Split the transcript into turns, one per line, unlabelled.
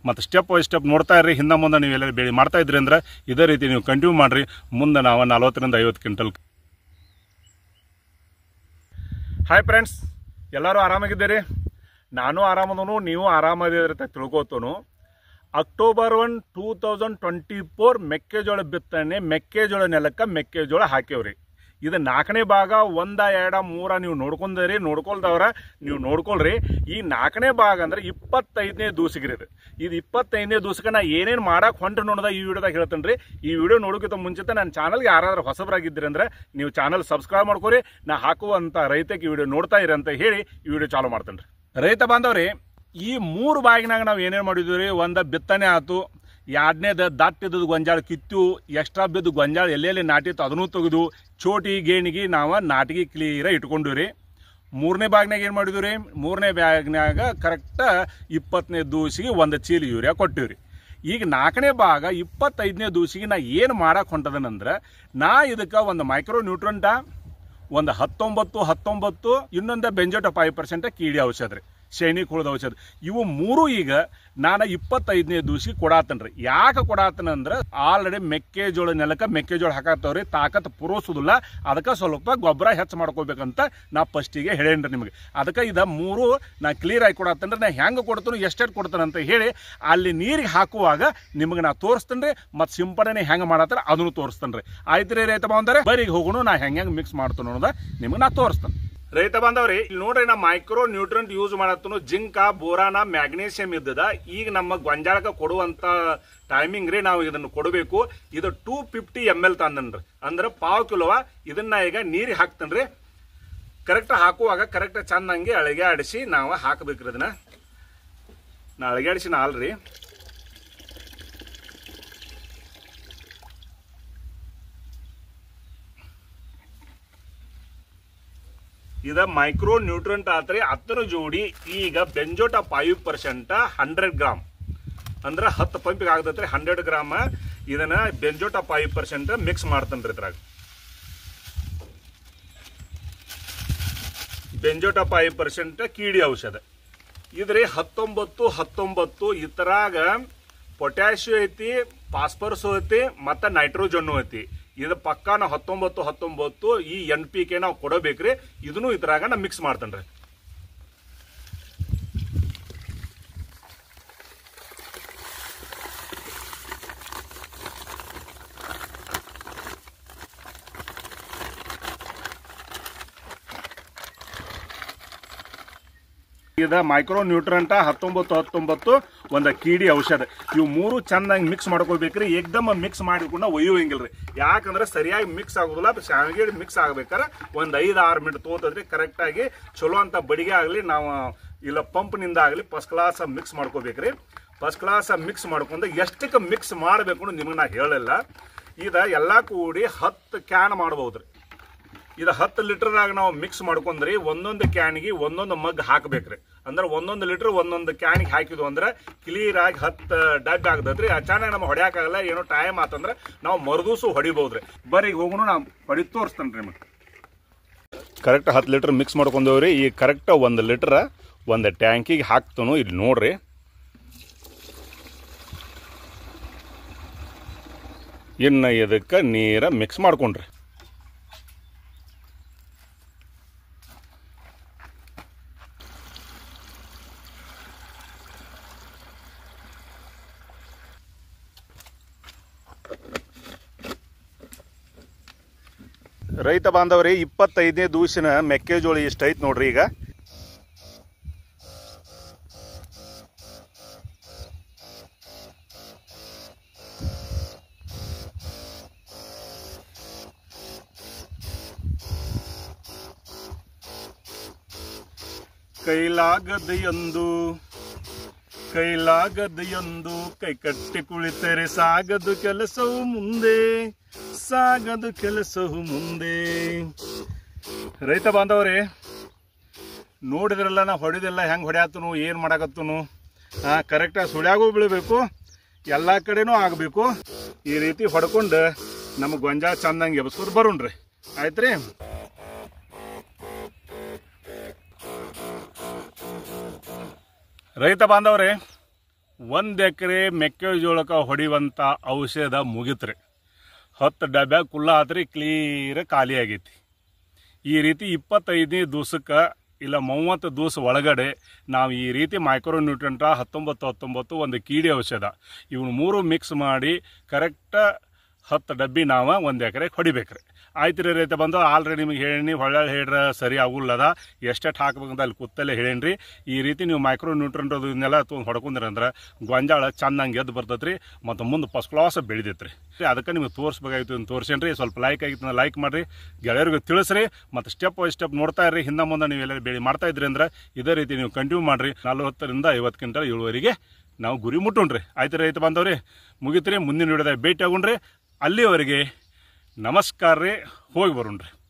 ಮತ್ತು step by step ನೋಡ್ತಾ ಇರ್ರಿ ಹಿಂದೆ ಮುಂದೆ ನೀವು ಎಲ್ಲ ಬೆಳೆ ಮಾಡ್ತಾ ಇದ್ರಿ ಅಂದ್ರೆ ಇದೇ ರೀತಿ ನೀವು ಕಂಟಿನ್ಯೂ ಮಾಡಿರಿ ಮುಂದೆ ನಾವು ನಲ್ವತ್ತರಿಂದ ಐವತ್ತು ಕ್ವಿಂಟಲ್ ಹಾಯ್ ಫ್ರೆಂಡ್ಸ್ ಎಲ್ಲರೂ ಆರಾಮಾಗಿದ್ದೀರಿ ನಾನು ಆರಾಮದನು ನೀವು ಆರಾಮದಿರಿ ಅಂತ ತಿಳ್ಕೊತನು October one two thousand twenty four ಮೆಕ್ಕೆಜೋಳ ಬಿತ್ತನೆ ಮೆಕ್ಕೆಜೋಳ ನೆಲಕ್ಕೆ ಮೆಕ್ಕೆಜೋಳ ಹಾಕ್ಯವ್ರಿ ಇದು ನಾಲ್ಕನೇ ಭಾಗ ಒಂದ ಎರಡ ಮೂರ ನೀವು ನೋಡ್ಕೊಂಡ್ರಿ ನೋಡ್ಕೊಳ್ದವ್ರ ನೀವು ನೋಡ್ಕೊಳ್ರಿ ಈ ನಾಲ್ಕನೇ ಭಾಗ ಅಂದ್ರೆ ಇಪ್ಪತ್ತೈದನೇ ದೂಸಿಗ್ರಿ ಇದು ಇದು ಇಪ್ಪತ್ತೈದನೇ ದೂಸಕ್ಕೆ ನಾ ಏನೇನು ಮಾಡಕ್ ಹೊಂಟ್ರಿ ನೋಡದ ಈ ವಿಡಿಯೋದಾಗ ಹೇಳ್ತೇನೆ ರೀ ಈ ವಿಡಿಯೋ ನೋಡೋಕ್ಕಿಂತ ಮುಂಚಿತ ನನ್ನ ಚಾನಲ್ಗೆ ಯಾರಾದ್ರೂ ಹೊಸಬರಾಗಿದ್ದೀರಿ ಅಂದ್ರೆ ನೀವು ಚಾನಲ್ ಸಬ್ಸ್ಕ್ರೈಬ್ ಮಾಡ್ಕೊರಿ ನಾ ಹಾಕುವಂತ ರೈತಕ್ಕೆ ಈ ವಿಡಿಯೋ ನೋಡ್ತಾ ಇರಿ ಅಂತ ಹೇಳಿ ಈ ವಿಡಿಯೋ ಚಾಲು ಮಾಡ್ತೇನೆ ರೀ ರೈತ ಬಾಂಧವ್ರಿ ಈ ಮೂರು ಬಾಗಿನಾಗ ನಾವು ಏನೇನು ಮಾಡಿದ್ವಿ ರೀ ಒಂದು ಬಿತ್ತನೆ ಆತು ಎರಡನೇದು ದಟ್ಟಿದ್ದು ಗೊಂಜಾಳ ಕಿತ್ತು ಎಕ್ಸ್ಟ್ರಾ ಬಿದ್ದು ಗೊಂಜಾಳ ಎಲ್ಲೆಲ್ಲಿ ನಾಟಿತ್ತು ಅದನ್ನು ತೆಗೆದು ಚೋಟಿ ಗೇಣಿಗೆ ನಾವು ನಾಟಿಗೆ ಕ್ಲಿಯರ ಇಟ್ಕೊಂಡ್ವಿ ರೀ ಮೂರನೇ ಬ್ಯಾಗ್ನಾಗ ಏನು ಮಾಡಿದ್ವಿ ರೀ ಮೂರನೇ ಬ್ಯಾಗ್ನಾಗ ಕರೆಕ್ಟ್ ಇಪ್ಪತ್ತನೇ ದೂಸಿಗೆ ಒಂದು ಚೀಲ ಯೂರಿಯಾ ಕೊಟ್ಟಿವಿ ರೀ ಈಗ ನಾಲ್ಕನೇ ಭಾಗ ಇಪ್ಪತ್ತೈದನೇ ದೂಸಿಗೆ ನಾ ಏನು ಮಾಡಕ್ಕೆ ಹೊಂಟದನಂದ್ರೆ ನಾ ಇದಕ್ಕೆ ಒಂದು ಮೈಕ್ರೋ ನ್ಯೂಟ್ರಂಟ ಒಂದು ಹತ್ತೊಂಬತ್ತು ಹತ್ತೊಂಬತ್ತು ಇನ್ನೊಂದು ಬೆಂಜೋಟ ಫೈವ್ ಪರ್ಸೆಂಟ್ ಕೀಡಿ ಔಷಧ ರೀ ಸೈನಿಕ್ ಹುಳದ ಔಷಧ ಇವು ಮೂರು ಈಗ ನಾನು ಇಪ್ಪತ್ತೈದನೇ ದೂಸಿ ಕೊಡಾತನ್ರಿ ಯಾಕೆ ಕೊಡಾತನಂದ್ರೆ ಆಲ್ರೆಡಿ ಮೆಕ್ಕೆಜೋಳ ನೆಲಕ್ಕೆ ಮೆಕ್ಕೆಜೋಳ ಹಾಕತ್ತವ್ರಿ ತಾಕತ್ ಪುರೋಸುದಿಲ್ಲ ಅದಕ್ಕೆ ಸ್ವಲ್ಪ ಗೊಬ್ಬರ ಹೆಚ್ಚು ಮಾಡ್ಕೋಬೇಕಂತ ನಾ ಫಸ್ಟಿಗೆ ಹೇಳೇನ್ರಿ ನಿಮಗೆ ಅದಕ್ಕೆ ಇದ ಮೂರು ನಾ ಕ್ಲಿಯರ್ ಆಗಿ ಕೊಡತ್ತಂದ್ರೆ ನಾ ಹೆಂಗೆ ಕೊಡ್ತಾನೋ ಎಷ್ಟೆಷ್ಟು ಕೊಡ್ತಾನೆ ಅಂತ ಹೇಳಿ ಅಲ್ಲಿ ನೀರಿಗೆ ಹಾಕುವಾಗ ನಿಮಗೆ ನಾ ತೋರಿಸ್ತೇನೆ ಮತ್ತು ಸಿಂಪಡಣೆ ಹೆಂಗೆ ಮಾಡತ್ತಾರ ಅದನ್ನು ತೋರಿಸ್ತೇನೆ ರೀ ಆಯ್ತು ರೀ ರೈತ ಬಾಂಧವ್ರೆ ಬರೀ ಹೋಗೋಣ ನಾ ಹೆಂಗೆ ಹೆಂಗೆ ಮಿಕ್ಸ್ ಮಾಡ್ತಾನೋ ಅನ್ನೋದ ನಿಮಗೆ ನಾ ತೋರಿಸ್ತೇನೆ ರೈತ ಬಾಂಧವ್ರಿ ಇಲ್ಲಿ ನೋಡ್ರಿ ನಾ ಮೈಕ್ರೋ ನ್ಯೂಟ್ರಂಟ್ ಯೂಸ್ ಮಾಡತ್ತನು ಜಿಂಕ ಬೋರಾನ ಮ್ಯಾಗ್ನೇಷಿಯಂ ಇದ್ದದ ಈಗ ನಮ್ಮ ಗೊಂಜಾಳಕ ಕೊಡುವಂತ ಟೈಮಿಂಗ್ ರೀ ನಾವು ಇದನ್ನು ಕೊಡಬೇಕು ಇದು ಟೂ ಫಿಫ್ಟಿ ಎಮ್ ಎಲ್ ತಂದನ್ರಿ ಅಂದ್ರೆ ಪಾವ್ ಕಿಲೋವ ಇದನ್ನ ಈಗ ನೀರಿಗೆ ಹಾಕ್ತನ್ರಿ ಕರೆಕ್ಟ್ ಹಾಕುವಾಗ ಕರೆಕ್ಟ್ ಚೆನ್ನಾಗಿ ಅಳಿಗೆ ಆಡಿಸಿ ನಾವು ಹಾಕಬೇಕ್ರಿ ಇದನ್ನ ನಾ ಅಳಿಗೆ ಆಡಿಸಿ ನಾ ಅಲ್ರಿ ಇದ ಮೈಕ್ರೋ ನ್ಯೂಟ್ರಂಟ್ ಆತ್ರಿ ಹತ್ತರ ಜೋಡಿ ಈಗ benzoate five percent hundred gram ಅಂದ್ರೆ ಹತ್ತು ಪಂಪಿಗೆ ಆಗತೈತ್ರಿ ಹಂಡ್ರೆಡ್ ಗ್ರಾಮ್ ಇದನ್ನ ಬೆಂಜೋಟ ಫೈವ್ ಪರ್ಸೆಂಟ್ ಮಿಕ್ಸ್ ಮಾಡ್ತಾನ್ರಿ ಇದ್ರಾಗ ಬೆಂಜೋಟ ಫೈವ್ ಪರ್ಸೆಂಟ್ ಕೀಡಿ ಔಷಧ ಇದ್ರಿ ಹತ್ತೊಂಬತ್ತು ಹತ್ತೊಂಬತ್ತು ಇತರಾಗ ಪೊಟ್ಯಾಶಿಯಂ ಐತಿ ಫಾಸ್ಫರಸ್ ಐತಿ ಮತ್ತು ನೈಟ್ರೋಜನ್ ಐತಿ ಇದು ಪಕ್ಕಾನ ಹತ್ತೊಂಬತ್ತು ಹತ್ತೊಂಬತ್ತು ಈ ಎನ್ ಪಿ ಕೆ ನಾವು ಕೊಡಬೇಕ್ರಿ ಇದನ್ನು ಇದ್ರಾಗ ನಾ ಮಿಕ್ಸ್ ಮಾಡ್ತೇನೆ ಇದ ಮೈಕ್ರೋ ನ್ಯೂಟ್ರಂಟ ಹತ್ತೊಂಬತ್ತು ಹತ್ತೊಂಬತ್ತು ಒಂದು ಕೀಡಿ ಔಷಧ ಇವು ಮೂರು ಚೆನ್ನಾಗಿ ಮಿಕ್ಸ್ ಮಾಡ್ಕೋಬೇಕ್ರಿ ಏಕ್ದಮ್ ಮಿಕ್ಸ್ ಮಾಡಿಕೊಂಡು ಒಯ್ಯುವಂಗಿಲ್ರಿ ಯಾಕಂದ್ರೆ ಸರಿಯಾಗಿ ಮಿಕ್ಸ್ ಆಗೋದಿಲ್ಲ ಶಾವಿಗೆ ಮಿಕ್ಸ್ ಆಗ್ಬೇಕಾರೆ ಒಂದು ಐದು ಆರು ಮಿನಿಟ್ ತೋತದ್ರಿ ಕರೆಕ್ಟಾಗಿ ಚಲೋ ಅಂತ ಬಡಿಗೆ ಆಗಲಿ ನಾವು ಇಲ್ಲ ಪಂಪ್ನಿಂದ ಆಗಲಿ ಫಸ್ಟ್ ಕ್ಲಾಸ್ ಮಿಕ್ಸ್ ಮಾಡ್ಕೋಬೇಕ್ರಿ ಫಸ್ಟ್ ಕ್ಲಾಸ್ ಮಿಕ್ಸ್ ಮಾಡ್ಕೊಂಡು ಎಷ್ಟಕ್ಕೆ ಮಿಕ್ಸ್ ಮಾಡಬೇಕು ಅನ್ನೋದು ನಿಮಗೆ ನಾ ಹೇಳಿಲ್ಲ ಇದ ಎಲ್ಲ ಕೂಡಿ ಹತ್ತು ಕ್ಯಾನ್ ಮಾಡ್ಬೋದ್ರಿ ಇದು ಹತ್ತು ಲೀಟರ್ನಾಗ ನಾವು ಮಿಕ್ಸ್ ಮಾಡ್ಕೊಂಡ್ರಿ ಒಂದೊಂದು ಕ್ಯಾನ್ಗೆ ಒಂದೊಂದು ಮಗ್ ಹಾಕ್ಬೇಕ್ರಿ ಅಂದ್ರೆ ಒಂದೊಂದು ಲೀಟರ್ ಒಂದೊಂದು ಕ್ಯಾನ್ಗೆ ಹಾಕಿದ್ವು ಅಂದ್ರೆ ಕ್ಲಿಯರ್ ಆಗಿ ಹತ್ತು ಡಬ್ಬಿ ಆಗ್ತದ್ರಿ ಅಚಾನಕ್ ನಮ್ಗೆ ಹೊಡ್ಯಾಕಾಗಲ್ಲ ಏನೋ ಟೈಮ್ ಆತಂದ್ರೆ ನಾವು ಮರುದೂಸು ಹೊಡಿಬೋದ್ರಿ ಬರ್ರಿ ಈಗ ಹೋಗೋಣ ನಾವು ಹೊಡಿ ತೋರಿಸ್ತೇನೆ ರೀ ನಿಮಗೆ ಕರೆಕ್ಟ್ ಹತ್ತು ಲೀಟರ್ ಮಿಕ್ಸ್ ಮಾಡ್ಕೊಂಡವ್ರಿ ಈಗ ಕರೆಕ್ಟ್ ಒಂದು ಲೀಟ್ರ್ ಒಂದು ಟ್ಯಾಂಕಿಗೆ ಹಾಕ್ತನು ಇಲ್ಲಿ ನೋಡ್ರಿ ಇನ್ನು ಇದಕ್ಕೆ ನೀರ ಮಿಕ್ಸ್ ಮಾಡ್ಕೊಂಡ್ರಿ ರೈತ ಬಾಂಧವರೇ ಇಪ್ಪತ್ತೈದನೇ ದೂಸಿನ ಮೆಕ್ಕೆಜೋಳ ಇಷ್ಟ ಐತ್ ನೋಡ್ರಿ ಈಗ ಕೈಲಾಗದ ಎಂದು ಕೈಲಾಗದ ಎಂದು ಕೈ ಕಟ್ಟಿ ಕುಳಿತರೆ ಸಾಗದು ಕೆಲಸವು ಮುಂದೆ ಸಾಗದು ಕೆಲಸವು ಮುಂದೆ ರೈತ ಬಾಂಧವರೇ ನೋಡಿದ್ರಲ್ಲ ನಾ ಹೊಡಿದೆಲ್ಲ ಹೆಂಗೆ ಹೊಡ್ಯಾತನು ಏನು ಮಾಡಾಕತ್ತನು ಹಾಂ ಕರೆಕ್ಟಾಗಿ ಸುಳ್ಯಾಗೂ ಬೀಳಬೇಕು ಎಲ್ಲ ಕಡೆನೂ ಆಗಬೇಕು ಈ ರೀತಿ ಹೊಡ್ಕೊಂಡು ನಮಗೆ ಗೊಂಜಾಳ ಚಂದಂಗೆ ಎಬ್ಸ್ಕೊತ ಬರೋಣ್ರಿ ಆಯ್ತು ರೀ ರೈತ ಬಾಂಧವ್ರೆ ಒಂದು ಎಕರೆ ಮೆಕ್ಕೆಜೋಳಕ್ಕೆ ಹೊಡಿಯುವಂಥ ಔಷಧ ಮುಗಿತ್ರಿ ಹತ್ತು ಡಬ್ಯಾಗ ಕುಲ್ಲ ಆತ್ರಿ ಕ್ಲೀರ್ ಖಾಲಿ ಆಗೈತಿ ಈ ರೀತಿ ಇಪ್ಪತ್ತೈದನೇ ದಿವ್ಸಕ್ಕೆ ಇಲ್ಲ ಮೂವತ್ತು ದಿವಸ ಒಳಗಡೆ ನಾವು ಈ ರೀತಿ ಮೈಕ್ರೋ ನ್ಯೂಟ್ರೆಂಟ ಹತ್ತೊಂಬತ್ತು ಹತ್ತೊಂಬತ್ತು ಒಂದು ಕೀಡಿ ಔಷಧ ಇವ್ನು ಮೂರು ಮಿಕ್ಸ್ ಮಾಡಿ ಕರೆಕ್ಟ್ ಹತ್ತು ಡಬ್ಬಿ ನಾವು ಒಂದು ಎಕರೆ ಹೊಡಿಬೇಕ್ರಿ ಆಯ್ತು ರೀ ರೈತ ಬಂದು ಆಲ್ರೆಡಿ ನಿಮಗೆ ಹೇಳೀನಿ ಹೊಳ್ಳ ಹೇಳ್ರ ಸರಿ ಆಗುಲ್ಲದ ಎಷ್ಟೆಷ್ಟು ಹಾಕ್ಬೇಕಂತ ಅಲ್ಲಿ ಕೂತಲ್ಲೇ ಹೇಳೀನಿ ಈ ರೀತಿ ನೀವು ಮೈಕ್ರೋ ನ್ಯೂಟ್ರೆಂಟ್ ಅದು ಇದನ್ನೆಲ್ಲ ತೊಗೊಂಡು ಹೊಡ್ಕೊಂಡ್ರಂದ್ರೆ ಗೊಂಜಾಳ ಚೆನ್ನಾಗಿ ಎದ್ದು ಬರ್ತೈತೆ ರೀ ಮತ್ತು ಮುಂದೆ ಫಸ್ಟ್ ಕ್ಲಾಸ್ ಬೆಳಿತೈತೆ ರೀ ಅದಕ್ಕೆ ನಿಮಗೆ ತೋರಿಸ್ಬೇಕಾಗಿತ್ತು ಅಂತ ತೋರಿಸೇನ್ರಿ ಸ್ವಲ್ಪ ಲೈಕ್ ಆಗಿತ್ತು ಲೈಕ್ ಮಾಡಿರಿ ಗೆಳೆಯರಿಗೆ ತಿಳಿಸ್ರಿ ಮತ್ತು ಸ್ಟೆಪ್ ಬೈ ಸ್ಟೆಪ್ ನೋಡ್ತಾ ಇರ್ರಿ ಹಿಂದೆ ಮುಂದೆ ನೀವು ಎಲ್ಲ ಬೆಳೆ ಮಾಡ್ತಾ ಇದ್ರಿ ಅಂದ್ರೆ ಇದೇ ರೀತಿ ನೀವು ಕಂಟಿನ್ಯೂ ಮಾಡಿರಿ ನಲ್ವತ್ತರಿಂದ ಐವತ್ತು ಕ್ವಿಂಟಲ್ ಇಳುವರಿಗೆ ನಾವು ಗುರಿ ಮುಟ್ಟೋಣ್ರಿ ಆಯ್ತು ರೈತ ಬಂದವ್ರಿ ಮುಗಿತ್ರಿ ಮುಂದಿನ ವಿಡಿಯೋದಾಗ ಭೇಟಿ ಆಗೋಣ್ರಿ ಅಲ್ಲಿವರೆಗೆ ನಮಸ್ಕಾರ ರೀ ಹೋಗಿ ಬರೋಣ್ರಿ